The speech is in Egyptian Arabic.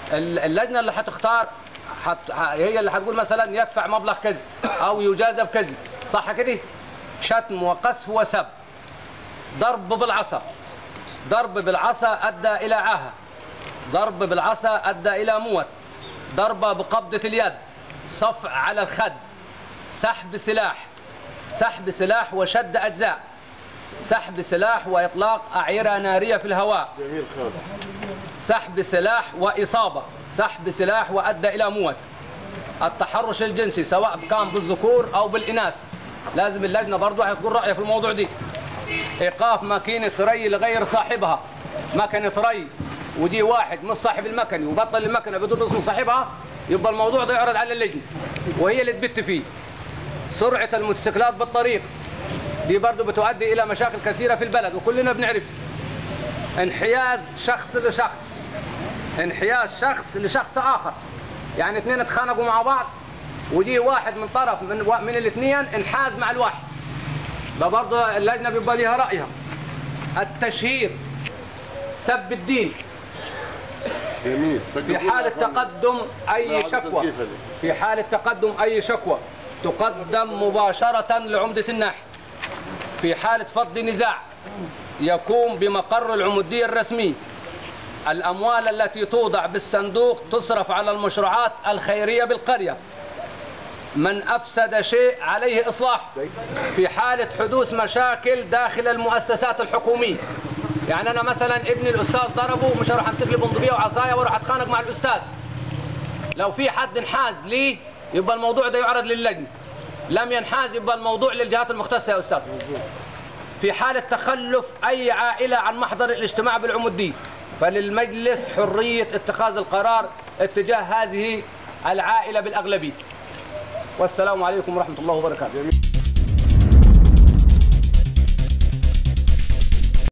ال- اللجنه اللي هتختار حت... ه- هي اللي هتقول مثلا يدفع مبلغ كذا او يجازى بكذا صح كده شتم وقذف وسب ضرب بالعصا ضرب بالعصا ادى الى عاهه ضرب بالعصا ادى الى موت ضربه بقبضه اليد صفع على الخد سحب سلاح سحب سلاح وشد اجزاء سحب سلاح واطلاق اعيره ناريه في الهواء جميل خالص سحب سلاح وإصابة سحب سلاح وأدى إلى موت التحرش الجنسي سواء كان بالذكور أو بالإناث لازم اللجنة برضو هتقول رأيها في الموضوع دي إيقاف ماكينة ري لغير صاحبها مكنة ري ودي واحد مش صاحب المكن وبطل المكنة بدون اسم صاحبها يبقى الموضوع ده يعرض على اللجنة وهي اللي تبت فيه سرعة الموتوسيكلات بالطريق دي برضو بتؤدي إلى مشاكل كثيرة في البلد وكلنا بنعرف انحياز شخص لشخص انحياز شخص لشخص اخر يعني اثنين اتخانقوا مع بعض ودي واحد من طرف من من الاثنين انحاز مع الواحد ده برضه اللجنه بيبقى ليها رايها التشهير سب الدين جميل في حالة تقدم أي شكوى في حالة تقدم أي شكوى تقدم مباشرة لعمدة الناحية في حالة فض نزاع يقوم بمقر العمودية الرسمي الأموال التي توضع بالصندوق تصرف على المشروعات الخيرية بالقرية من أفسد شيء عليه إصلاح في حالة حدوث مشاكل داخل المؤسسات الحكومية يعني أنا مثلا ابني الأستاذ ضربه مش هروح أمسك لي بندقية وعصاية وأروح أتخانق مع الأستاذ لو في حد انحاز لي يبقى الموضوع ده يعرض للجنة لم ينحاز يبقى الموضوع للجهات المختصة يا أستاذ في حالة تخلف أي عائلة عن محضر الاجتماع بالعمودية فللمجلس حرية اتخاذ القرار اتجاه هذه العائلة بالأغلبية والسلام عليكم ورحمة الله وبركاته